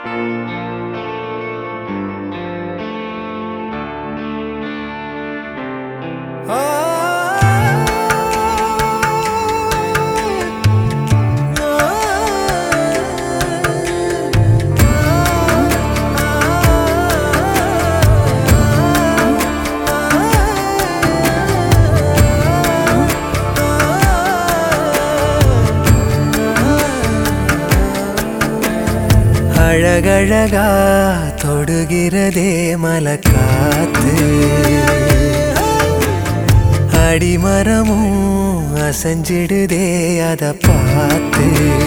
அழகழகா தொடுகிறதே மலக்காத்து அடிமரமும் அசைஞ்சிடுதே அத பார்த்து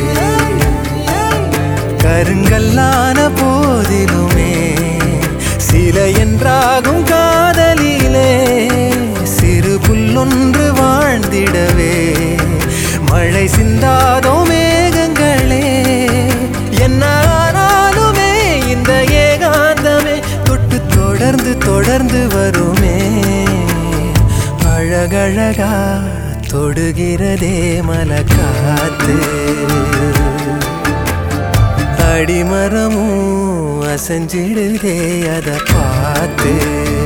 கருங்கல்லான போதிலுமே சில என்றாகும் காதலிலே சிறு புல்லொன்று வாழ்ந்திடவே மழை சிந்தாதோ மேகங்களே என்ன ஆனாலுமே இந்த ஏகாந்தமே தொட்டு தொடர்ந்து தொடர்ந்து வருமே அழகழகா தொடுகிறதே மலக்காத்து அடிமரமும் அசைஞ்சிடுதே அத பார்த்து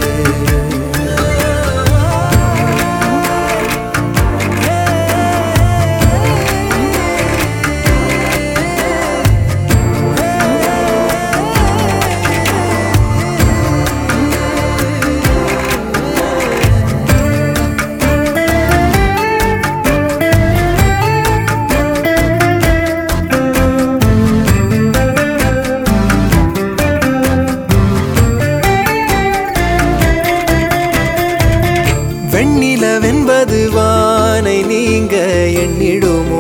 வெண்ணிலவென்பது வானை நீங்க எண்ணிடுமோ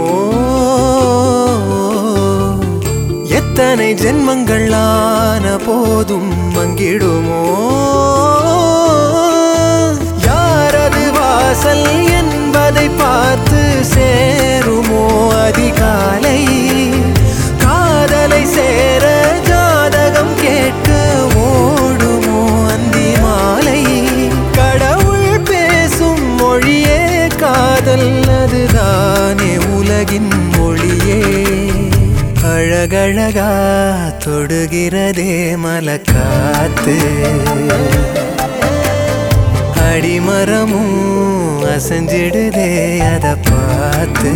எத்தனை ஜென்மங்கள் ஆன போதும் மங்கிடுமோ யாரது வாசல் என்பதை பார்த்து சேருமோ அதிகாலை காதலை சேர ஜாதகம் கேட்டு ஓடுமோ அந்தி மாலை கடவுள் பேசும் மொழியே காதல் அதுதானே உலகின் மொழியே அழகழகா தொடுகிறதே மலக்காத்து அடிமரமும் அசைஞ்சிடுதே அத பார்த்து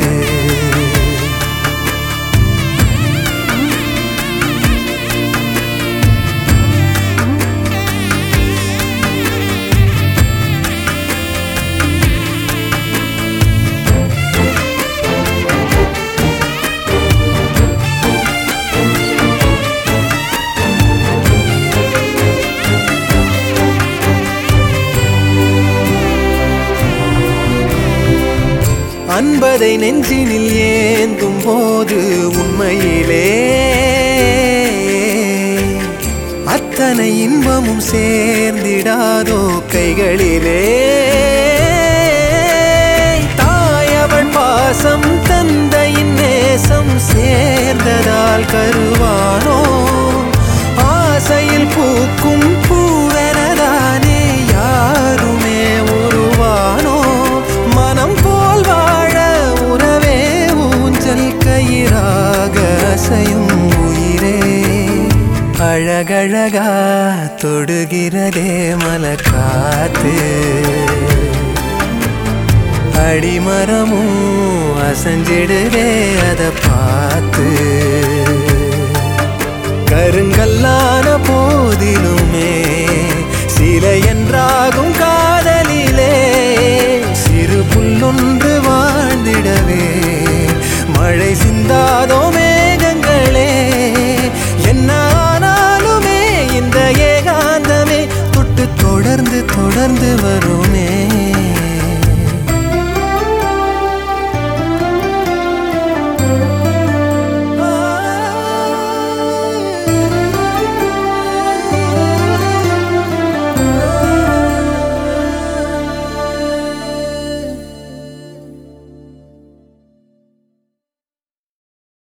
அன்பதை நெஞ்சினில் ஏந்தும் போது உண்மையிலே அத்தனை இன்பமும் சேர்ந்திடாதோ கைகளிலே தாயவள் பாசம் தந்தையின் நேசம் சேர்ந்ததால் கருவானோ ஆசையில் பூக்கும் பூவெனதானே யாருமே உருவானோ மனம் போல் வாழ உறவே ஊஞ்சல் கயிறாக அசையும் உயிரே அழகழகா தொடுகிறதே மலக்காத்து அடிமரமும் அசைஞ்சிடுதே அத பார்த்து கருங்கல்லான போதிலுமே சில என்றாகும் காதலிலே சிறு புல்லொன்று வாழ்ந்திடவே மழை சிந்தாதோ மேகங்களே என்ன ஆனாலுமே இந்த ஏகாந்தமே தொட்டு தொடர்ந்து தொடர்ந்து வருமே